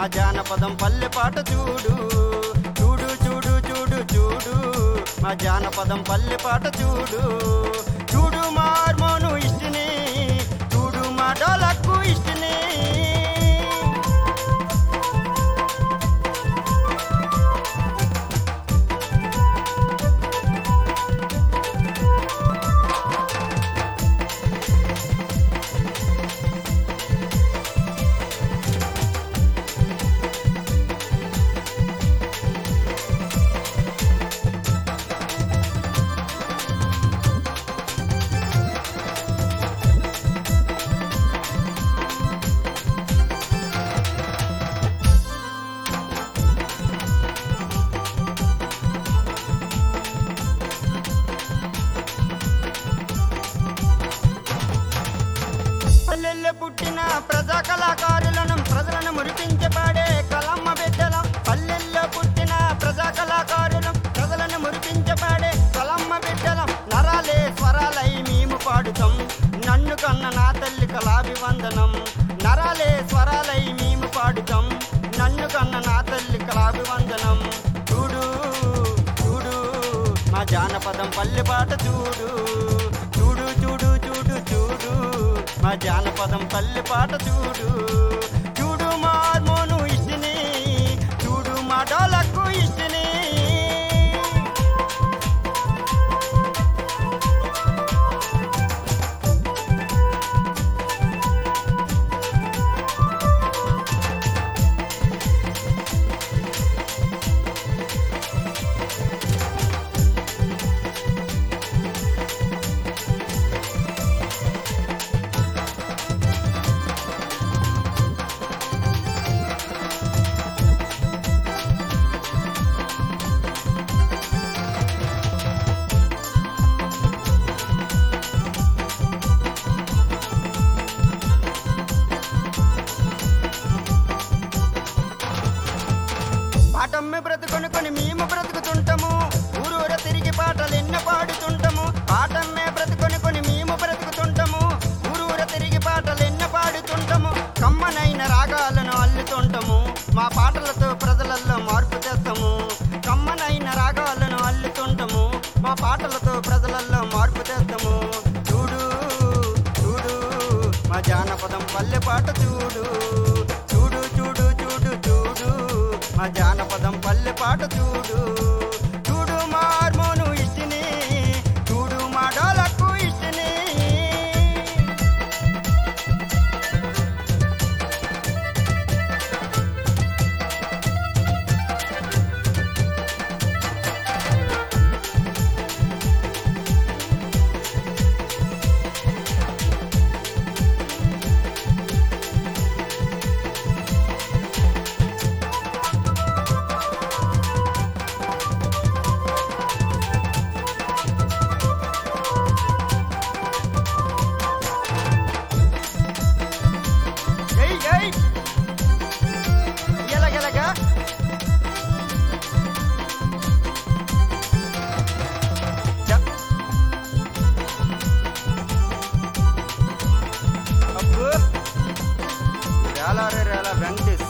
మా జానపదం పల్లె పాట చూడు చూడు చూడు చూడు చూడు మా జానపదం పల్లె పాట చూడు చూడు మా హార్మోను ఇష్టిని చూడు మా డోలక్కు ఇష్టిని పల్లెల్లో పుట్టిన ప్రజా కళాకారులను ప్రజలను మురిపించబడే కలమ్మ బిడ్డలం పల్లెల్లో పుట్టిన ప్రజా కళాకారులం ప్రజలను మురిపించబడే కలమ్మ బిడ్డలం నరాలే స్వరాలై మేము పాడుతాం నన్ను కన్న నా తల్లి కళాభివందనం నరాలే స్వరాలై మేము పాడుతాం నన్ను కన్న నా తల్లి కళాభివందనం చూడు చూడు మా జానపదం పల్లె పాట చూడు చూడు చూడు చూడు చూడు మా జానపదం పల్లె పాట చూడు చూడు మా హార్మోను ఇష్టిని చూడు మా డోలకు ఇష్టిని పాటమ్మి బ్రతుకొని కొని మేము బ్రతుకుతుంటాము ఊరూర తిరిగి పాటలు ఎన్నో పాడుతుంటాము పాటమ్మే బ్రతుకొని కొని మేము బ్రతుకుతుంటాము ఊరూర తిరిగి పాటలు ఎన్నో పాడుతుంటాము కమ్మనైన రాగాలను అల్లుతుంటాము మా పాటలతో ప్రజలలో మార్పు తెస్తాము కమ్మనైన రాగాలను అల్లుతుంటాము మా పాటలతో ప్రజలలో మార్పు తెస్తాము చూడు చూడు మా జానపదం పల్లె పాట చూడు చూడు చూడు చూడు చూడు మా జానపదం పల్లె పాట చూడు చూడు మా హార్మోను ఇష్టిని చూడు మా డోలకు ఇష్టిని ఏయ్ ఏయ్ ఎలాగెలాగా చెప్. అబ్బో రేలా రే రేలా వెంకటేష్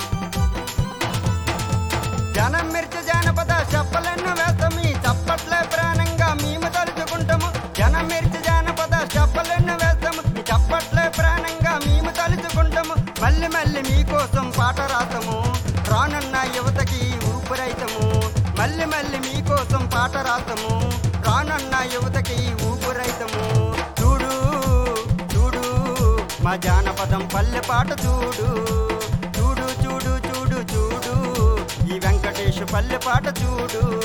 జనం మిర్చి జానపద చెప్పలెన్ను వేస్తాము ఈ చప్పట్లే ప్రాణంగా మేము తలుచుకుంటాము జనం మిర్చి జానపద చెప్పలెన్ను వేస్తాము ఈ చప్పట్లే ప్రాణంగా మేము తలుచుకుంటాము మళ్ళీ మళ్ళీ మీకోసం పాట రాస్తాము రానున్న యువతకి ఊపిరైతము మళ్ళీ మళ్ళీ మీకోసం పాట రాస్తాము రానున్న యువతకి ఊపిరైతము చూడు చూడు మా జానపదం పల్లె పాట చూడు చూడు చూడు చూడు చూడు ఈ వెంకటేష్ పల్లె పాట చూడు